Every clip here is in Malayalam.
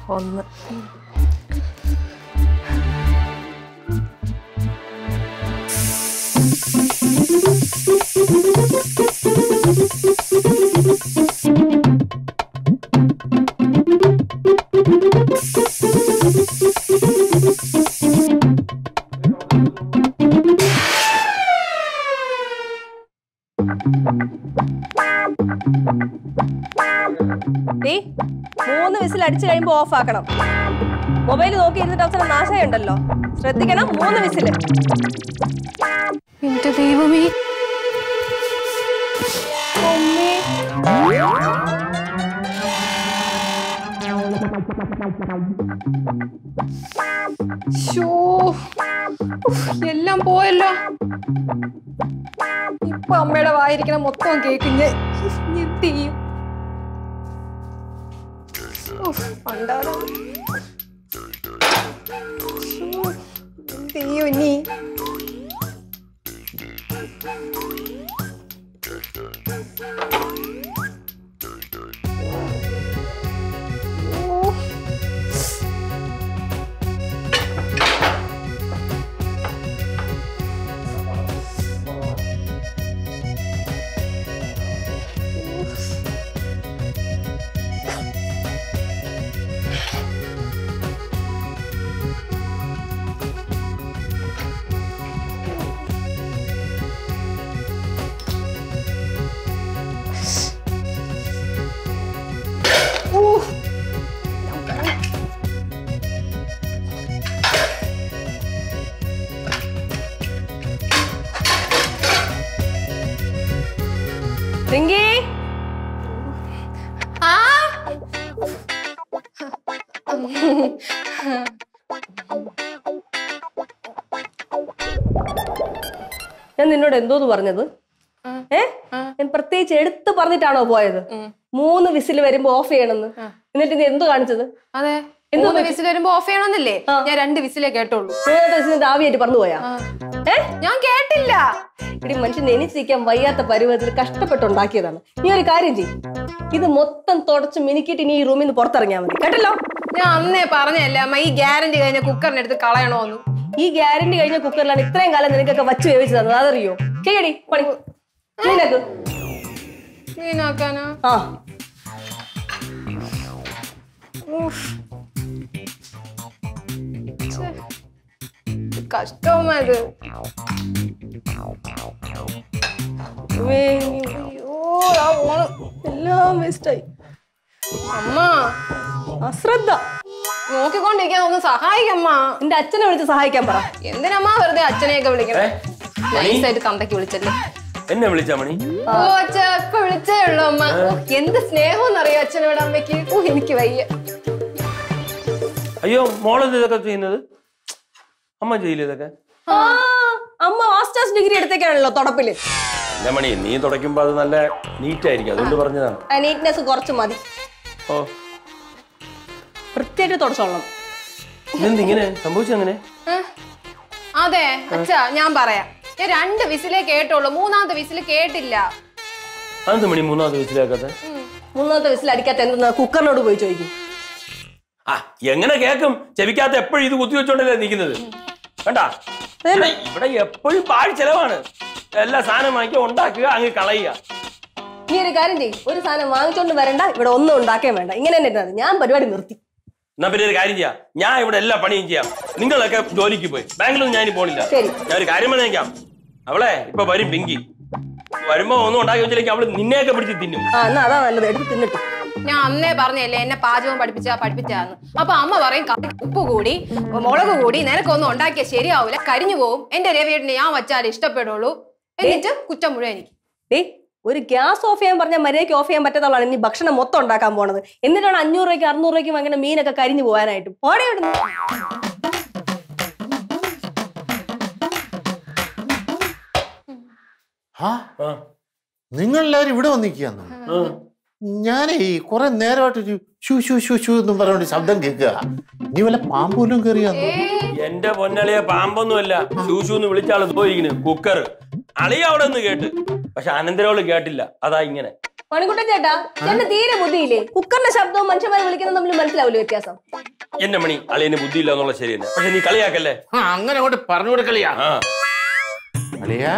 ഒന്ന് നീ മൂന്ന് വിസിൽ അടിച്ചു കഴിയുമ്പോ ഓഫ് ആക്കണം മൊബൈൽ നോക്കി ഇരുന്നിട്ട് അവസരം നാശമുണ്ടല്ലോ ശ്രദ്ധിക്കണം മൂന്ന് വിസില് എന്റെ ദൈവമേ ശോ. ഉഫ്, എല്ലാം പോയല്ലോ ഇപ്പൊ അമ്മയുടെ വായിരിക്കണ മൊത്തം കേക്കിഞ്ഞ് എന്ത് ചെയ്യും ഉഫ്, പണ്ടാരം ശ്ശോ, എന്ത് ചെയ്യും ഇനി ഓ റിങ്കി ആ ഞാൻ നിന്നോട് എന്തോന്ന് പറഞ്ഞത് ഏ ഞാൻ പ്രത്യേകിച്ച് എടുത്ത് പറഞ്ഞിട്ടാണോ പോയത് മൂന്ന് വിസിൽ വരുമ്പോ ഓഫ് ചെയ്യണമെന്ന് എന്നിട്ട് നീ എന്ത് കാണിച്ചത് അതെ മൂന്ന് വിസിൽ വരുമ്പോ ഓഫ് ചെയ്യണമെന്നില്ലേ ഞാൻ രണ്ട് വിസിലേ കേട്ടുള്ളൂ മൂന്നാമത്തെ വിസിൽ ആവിയായിട്ട് പറഞ്ഞു പോയാ ഏ ഞാൻ കേട്ടില്ല ഇടി മനുഷ്യൻ എനിച്ചിരിക്കാൻ വയ്യാത്ത പരുവത്തിൽ കഷ്ടപ്പെട്ടുണ്ടാക്കിയതാണ് നീ ഒരു കാര്യം ചെയ്യും ഇത് മൊത്തം തുടച്ച് മിനുക്കിയിട്ട് നീ ഈ റൂമിൽ നിന്ന് പുറത്തിറങ്ങിയാൽ മതി കേട്ടല്ലോ ഞാൻ അന്നേ പറഞ്ഞല്ലേ അമ്മ ഈ ഗ്യാരണ്ടി കഴിഞ്ഞ കുക്കറിന്റെ അടുത്ത് കളയണോന്ന് ഈ ഗ്യാരണ്ടി കഴിഞ്ഞ കുക്കറിലാണ് ഇത്രയും കാലം നിനക്കൊക്കെ വച്ച് വേവിച്ചു തന്നത് അതറിയോ ചെയ്യടി പണി നിനക്ക് ക്ലീനാക്കാനാ ആ കഷ്ടമായത് അയ്യോ, ആ മോള് എല്ലാം വേസ്റ്റായി അമ്മ അശ്രദ്ധ നോക്കിക്കൊണ്ടിരിക്കാൻ ഒന്ന് സഹായിക്കമ്മ എന്റെ അച്ഛനെ വിളിച്ച് സഹായിക്കാൻ പറ എന്തിനമ്മ വെറുതെ അച്ഛനെയൊക്കെ വിളിക്കണേ ഏ? നൈസായിട്ട് തന്തയ്ക്ക് വിളിച്ചല്ലേ എന്നെ വിളിച്ചാ മണി ഓ അച്ഛ ഇപ്പൊ വിളിച്ചേ ഉള്ളൂ അമ്മ ഓ, എന്ത് സ്നേഹം അറിയോ അച്ഛനോട് അമ്മയ്ക്ക് ഓ എനിക്ക് വയ്യ അയ്യോ മോളെന്ത് ഇതൊക്കെ ചെയ്യുന്നത് അമ്മ ചെയ്യില്ല ഇതൊക്കെ ആ, അമ്മ മാസ്റ്റേഴ്സ് ഡിഗ്രി എടുത്തേക്കാണല്ലോ തുടപ്പില് എന്റെ മണി നീ തുടയ്ക്കുമ്പോ അത് നല്ല നീറ്റ് ആയിരിക്കും അതുകൊണ്ട് പറഞ്ഞതാണ് നീറ്റ്നെസ് കുറച്ച് മതി ഓ വൃത്തിയായിട്ട് തുടച്ചോളണം ഇതെന്ത് ഇങ്ങനെ സംഭവിച്ചെങ്ങനെ ഏ? അതെ അച്ഛ ഞാൻ പറയാം ഞാൻ രണ്ട് വിസിലേ കേട്ടുള്ളൂ മൂന്നാമത്തെ വിസില് കേട്ടില്ല അതെന്ത് മണി മൂന്നാമത് വയസ്സിലാക്കാത്ത മൂന്നാമത്തെ വിസിൽ അടിക്കാത്ത എന്തെന്നാ കുക്കറിനോട് പോയി ചോദിക്കും ആ എങ്ങനെ കേക്കും ചെവിക്കാത്ത എപ്പോഴും ഇത് കുത്തി വെച്ചോണ്ടല്ലേ നിൽക്കുന്നത് വേണ്ട ഇവിടെ ഇവിടെ എപ്പോഴും പാഴ് ചെലവാണ് എല്ലാ സാധനം വാങ്ങിക്കുക ഉണ്ടാക്കുക അങ്ങ് കളയുക നീ ഒരു കാര്യം ചെയ്യും ഒരു സാധനം വാങ്ങിച്ചോണ്ട് വരണ്ട ഇവിടെ ഒന്നും ഉണ്ടാക്കാൻ വേണ്ട ഇങ്ങനെ തന്നെ ഇരുന്നാ മതി. ഞാൻ പരിപാടി നിർത്തി എന്നാ പിന്നെ ഒരു കാര്യം ചെയ്യാം ഞാൻ ഇവിടെ എല്ലാ പണിയും ചെയ്യാം നിങ്ങളൊക്കെ ജോലിക്ക് പോയി ബാംഗ്ലൂർ ഞാൻ ഇനി പോണില്ല ശരി. ഞാൻ ഒരു കാര്യം പറഞ്ഞേക്കാം അവളെ ഇപ്പൊ വരും പിങ്കി വരുമ്പോ ഒന്നും ഉണ്ടാക്കി വെച്ചില്ലെങ്കിൽ അവള് നിന്നെയൊക്കെ പിടിച്ച് തിന്നും ആ എന്നാ അതാ നല്ലത് എടുത്ത് തിന്നിട്ട് ഞാൻ അന്നേ പറഞ്ഞല്ലേ എന്നെ പാചകം പഠിപ്പിച്ചാ പഠിപ്പിച്ചാന്ന് അപ്പൊ അമ്മ പറയും കറിക്ക് ഉപ്പ് കൂടി മുളക് കൂടി നിനക്കൊന്നും ഉണ്ടാക്കിയാൽ ശരിയാവൂല കരിഞ്ഞു പോവും എന്റെ രവിയേട്ടനെ ഞാൻ വച്ചാലേ ഇഷ്ടപ്പെടുള്ളൂ എന്നിട്ട് കുറ്റം മുഴുവൻ എനിക്ക് ഡേ ഒരു ഗ്യാസ് ഓഫ് ചെയ്യാൻ പറഞ്ഞാൽ മര്യാദയ്ക്ക് ഓഫ് ചെയ്യാൻ പറ്റാത്തതാണ് ഇനി ഭക്ഷണം മൊത്തം ഉണ്ടാക്കാൻ പോണത് എന്നിട്ടാണ് അഞ്ഞൂറ് രൂപയ്ക്ക് അറുന്നൂറ് രൂപയ്ക്ക് അങ്ങനെ മീനൊക്കെ കരിഞ്ഞു പോകാനായിട്ട് പോടെ ഇവിടുന്ന് ആ ആ. നിങ്ങളെല്ലാരും ഇവിടെ വന്നിരിക്കുകയാണ് ആ. ഞാനേ കുറെ നേരമായിട്ട് ഷൂ ഷൂ ഷൂ ഷൂ എന്നും പറഞ്ഞോണ്ട് ശബ്ദം കേൾക്കുക നീ വല്ല പാമ്പോലും കയറിയാന്ന് എന്റെ പൊന്നളിയെ പാമ്പൊന്നുമല്ല ശൂശു എന്ന് വിളിച്ചാള് പോയിരിക്കുന്നു കുക്കർ അളിയ അവിടെ നിന്ന് കേട്ട് പക്ഷെ അനന്തരോള് കേട്ടില്ല അതാ ഇങ്ങനെ മണിക്കുട്ടൻ ചേട്ടാ ചേട്ടന് തീരെ ബുദ്ധിയില്ലേ കുക്കറിന്റെ ശബ്ദവും മനുഷ്യന്മാരെ വിളിക്കുന്നത് തമ്മിൽ മനസ്സിലാവില്ല വ്യത്യാസം എന്റെ മണി അളിയന് ബുദ്ധിയില്ല എന്നുള്ള ശരി തന്നെ പക്ഷെ നീ കളിയാക്കല്ലേ ആ അങ്ങനെ അങ്ങോട്ട് പറഞ്ഞു കൊടുക്കളിയാ ആ അളിയാ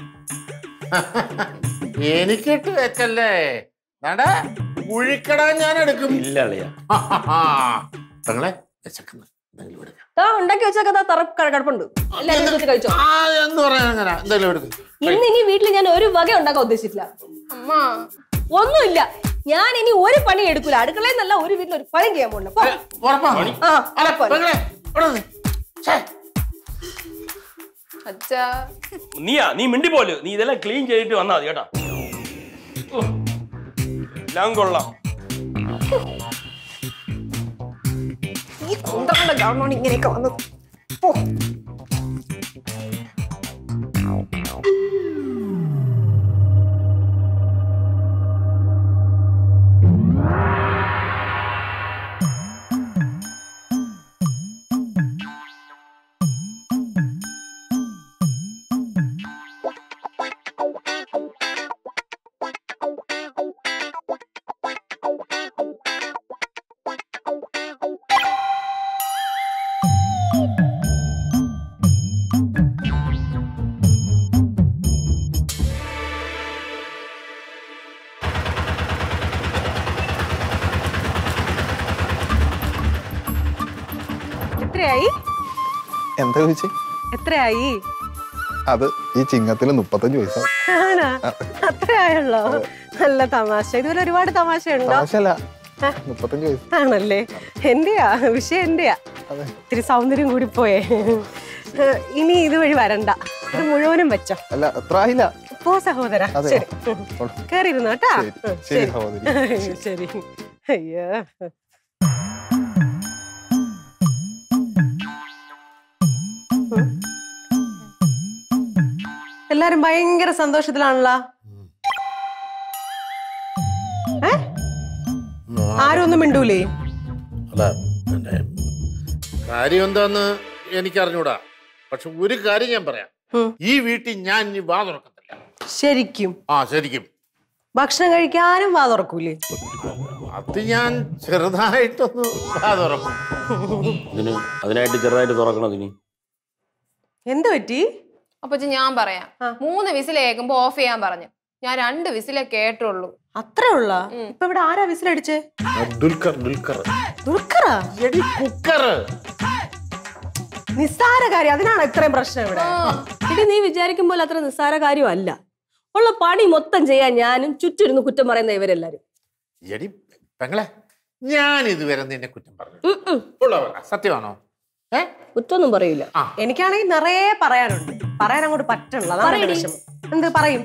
എനിക്കിട്ട് വെച്ചല്ലേ നട കുഴിക്കട ഞാൻ എടുക്കും ഇല്ല അളിയ പെങ്ങളെ വിശക്കുന്നു എന്തെങ്കിലും എടുക്കാം ആ ഉണ്ടാക്കി വെച്ചൊക്കെ തറ കിടപ്പുണ്ട് എല്ലാരും വെച്ച് കഴിച്ചോ ആ എന്ന് പറയാൻ അങ്ങനെ എന്തെങ്കിലും എടുക്കും ഇന്ന് ഇനി വീട്ടിൽ ഞാൻ ഒരു വക ഉണ്ടാക്കാൻ ഉദ്ദേശിച്ചിട്ടില്ല അമ്മ ഒന്നുമില്ല ഞാൻ ഇനി ഒരു പണി എടുക്കൂല അടുക്കളയിൽ നിന്നല്ല ഒരു വീട്ടിൽ ഒരു പണി ചെയ്യാൻ പോകണ്ട പോ. ഉറപ്പാ ആ, അല്ല പോ. പെങ്ങളെ ഇവിടെ നിന്ന്. ഛേ, അച്ഛാ നീയാ നീ മിണ്ടി പോലെ നീ ഇതെല്ലാം ക്ലീൻ ചെയ്തിട്ട് വന്നാ മതി കേട്ടാ ഉഹ്. എല്ലാം കൊള്ളാം ഈ കുന്തകളുടെ ഗവൺമെന്റ് ഇങ്ങനെയൊക്കെ വന്നത് പോ. എത്രയായി എന്താ ചോദിച്ചേ എത്രയായി അത് ഈ ചിങ്ങത്തിൽ മുപ്പത്തഞ്ച് പൈസ ആണോ അത്രയായുള്ളോ നല്ല തമാശ ഇതുപോലെ ഒരുപാട് തമാശയുണ്ടോ തമാശല്ല മുപ്പത്തഞ്ച് പൈസ ആണല്ലേ എന്റെയാ വിഷയം എന്റെയാ അതെ ഇത്തിരി സൗന്ദര്യം കൂടി പോയേ ഇനി ഇതുവഴി വരണ്ട ഇത് മുഴുവനും വെച്ചോ അല്ല അത്ര ആയില്ല പോ സഹോദര അതെ. ശരി കൊള്ളു. കേറിയിരുന്നു കേട്ടാ ശരി. ഉം, ശരി സഹോദരി ശരി അയ്യോ ഉം. എല്ലാരും ഭയങ്കര സന്തോഷത്തിലാണല്ലോ ഏ ആരും ഒന്നും മിണ്ടൂലേ അല്ല എന്റെ കാര്യം എന്താന്ന് എനിക്ക് അറിഞ്ഞൂടാ പക്ഷെ ഒരു കാര്യം ഞാൻ പറയാം ഉം. ഈ വീട്ടിൽ ഞാൻ ഇനി വാ തുറക്കത്തില്ല ശരിക്കും ആ ശരിക്കും ഭക്ഷണം കഴിക്കാനും വാ തുറക്കൂലേ അത് ഞാൻ ചെറുതായിട്ടൊന്ന് വാ തുറക്കും ഇതിന് അതിനായിട്ട് ചെറുതായിട്ട് തുറക്കണം ഇനി എന്ത് പറ്റി അപ്പൊ ഇജ്ജ് ഞാൻ പറയാം മൂന്ന് വിസിൽ കേൾക്കുമ്പോ ഓഫ് ചെയ്യാൻ പറഞ്ഞു ഞാൻ രണ്ട് വിസിലേ കേട്ടുള്ളൂ അത്രേ ഉള്ള ഇപ്പൊ ഇവിടെ ആരാ വിസിലടിച്ചേ ദുൽഖർ ദുൽഖർ ദുൽഖറാ എടി കുക്കർ നിസ്സാര കാര്യം അതിനാണ് ഇത്രയും പ്രശ്നം ഇവിടെ ഇത് നീ വിചാരിക്കും പോലെ അത്ര നിസ്സാര കാര്യമല്ല ഉള്ള പണി മൊത്തം ചെയ്യാൻ ഞാനും ചുറ്റിരുന്ന് കുറ്റം പറയുന്ന ഇവരെല്ലാരും എടി പെങ്ങളെ ഞാൻ ഇതുവരെ നിന്നെ കുറ്റം പറഞ്ഞു ഉം, ഉം. ഉള്ളവരാ സത്യമാണോ ഏ കുറ്റമൊന്നും പറയൂല എനിക്കാണെങ്കിൽ നിറയെ പറയാനുണ്ട് പറയാൻ അങ്ങോട്ട് പറ്റണില്ല അതാണ് എന്റെ വിഷമം എന്ത് പറയും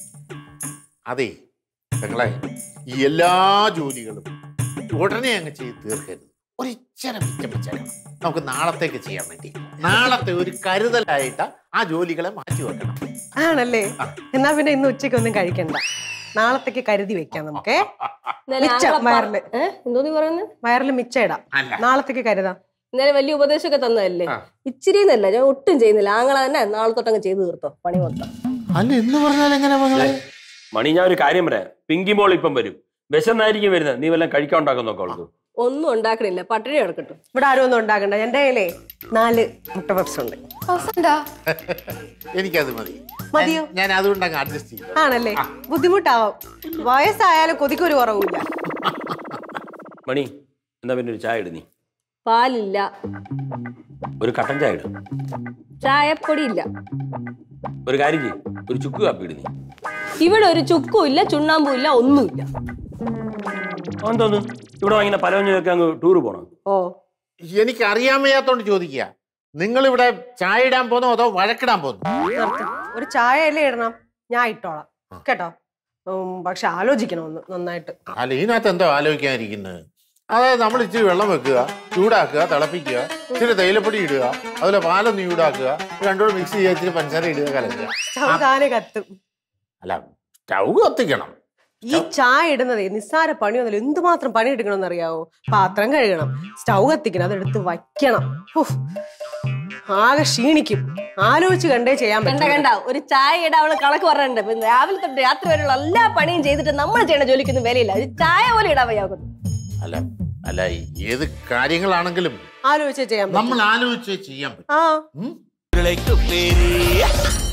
അതെ പെങ്ങളെ ഈ എല്ലാ ജോലികളും ഉടനെ അങ്ങ് ചെയ്ത് തീർക്കരുത് ഒരു ഇച്ചിര മിച്ചം വെച്ചേക്കണം നമുക്ക് നാളത്തേക്ക് ചെയ്യാൻ വേണ്ടി നാളത്തെ ഒരു കരുതലായിട്ട് ആ ജോലികളെ മാറ്റി വെക്കണം ആണല്ലേ എന്നാ പിന്നെ ഇന്ന് ഉച്ചയ്ക്ക് ഒന്നും കഴിക്കണ്ട നാളത്തേക്ക് കരുതി വെക്കാം നമുക്കേ ഇന്നലെ മിച്ചം ആങ്ങളെ പ- വയറില് ഏ? എന്തോ നീ പറയുന്നത് വയറിൽ മിച്ചം ഇടാം അല്ല. നാളത്തേക്ക് കരുതാം ഇന്നലെ വലിയ ഉപദേശമൊക്കെ തന്നതല്ലേ ആ. ഇച്ചിരി എന്നല്ല ഞാൻ ഒട്ടും ചെയ്യുന്നില്ല ആങ്ങളെ തന്നെ നാളെ തൊട്ടങ്ങ് ചെയ്ത് തീർത്തോ പണി മൊത്തം അല്ല എന്ന് പറഞ്ഞാൽ എങ്ങനെ പെങ്ങളെ മണി ഞാൻ ഒരു കാര്യം പറയാം പിങ്കി മോൾ ഇപ്പം വരും വിശന്നായിരിക്കും വരുന്നത് നീ വല്ലതും കഴിക്കാൻ ഉണ്ടാക്കാൻ നോക്കാം അവൾക്ക് ഒന്നും ഉണ്ടാക്കണില്ല പട്ടിണി കിടക്കട്ടെ ഇവിടെ ആരും ഒന്നും ഉണ്ടാക്കണ്ട എന്റെ കയ്യിലേ നാല് മുട്ട പപ്സ് ഉണ്ട് അവസാനണ്ടാ എനിക്കത് മതി മതിയോ? ഞാൻ- ഞാൻ അതുകൊണ്ട് അങ്ങ് അഡ്ജസ്റ്റ് ചെയ്തു ആണല്ലേ ബുദ്ധിമുട്ടാവും വയസ്സായാലും കൊതിക്കൊരു കുറവില്ല മണി എന്നാ പിന്നെ ഒരു ചായ ഇട് നീ പാലില്ല ഒരു കട്ടൻ ചായ ഇട് ചായപ്പൊടി ഇല്ല ഒരു കാര്യം ചെയ്യും ഒരു ചുക്ക് കാപ്പി ഇട് നീ ഇവിടെ ഒരു ചുക്കും ഇല്ല ചുണ്ണാമ്പും ഇല്ല ഒന്നുമില്ല എന്തോന്ന് ഇവിടെ വാങ്ങിന പലവഞ്ഞൊക്കെ അങ്ങ് ടൂറ് പോണം ഓ എനിക്ക് അറിയാൻ വയ്യാത്തോണ്ട് ചോദിക്കുക നിങ്ങൾ ഇവിടെ ചായ ഇടാൻ പോന്നോ അതോ വഴക്കിടാൻ പോന്നോ നിർത്ത്. ഒരു ചായ അല്ലേ ഇടണം ഞാൻ ഇട്ടോളാം കേട്ടോ ഉം, പക്ഷെ ആലോചിക്കണം ഒന്ന് നന്നായിട്ട് അല്ല ഇതിനകത്ത് എന്തോ ആലോചിക്കാനിരിക്കുന്നത് അതായത് നമ്മൾ ഇച്ചിരി വെള്ളം വെക്കുക ചൂടാക്കുക തിളപ്പിക്കുക ഇച്ചിരി തേയിലപ്പൊടി ഇടുക അതുപോലെ പാലൊന്ന് ചൂടാക്കുക രണ്ടോട് മിക്സ് ചെയ്യുക ഇച്ചിരി പഞ്ചസാര ഇടുക കലക്കുക സ്റ്റൗ താനെ കത്തും അല്ല സ്റ്റൗ കത്തിക്കണം ഈ ചായ ഇടുന്നതേ നിസ്സാര പണിയൊന്നുമില്ല എന്തുമാത്രം പണി എടുക്കണമെന്ന് അറിയാവോ പാത്രം കഴുകണം സ്റ്റൗ കത്തിക്കണം അതെടുത്ത് വയ്ക്കണം ഉഫ്. ആകെ ക്ഷീണിക്കും ആലോചിച്ച് കണ്ടേ ചെയ്യാൻ കണ്ട പറ്റും കണ്ട ഒരു ചായയുടെ അവള് കണക്ക് പറഞ്ഞിട്ടുണ്ട് ഇപ്പൊ രാവിലെ തൊട്ട് രാത്രി വരെയുള്ള എല്ലാ പണിയും ചെയ്തിട്ട് നമ്മൾ ചെയ്യണ ജോലിക്കൊന്നും വിലയില്ല ഒരു ചായ പോലും ഇടാൻ വയ്യാകുന്നു അല്ല അല്ല ഏത് കാര്യങ്ങളാണെങ്കിലും ആലോചിച്ചേ ചെയ്യാൻ പറ്റും നമ്മൾ ആലോചിച്ച് ചെയ്യാൻ പറ്റും ആ ഉം? ഉരുളയ്ക്ക് പേര്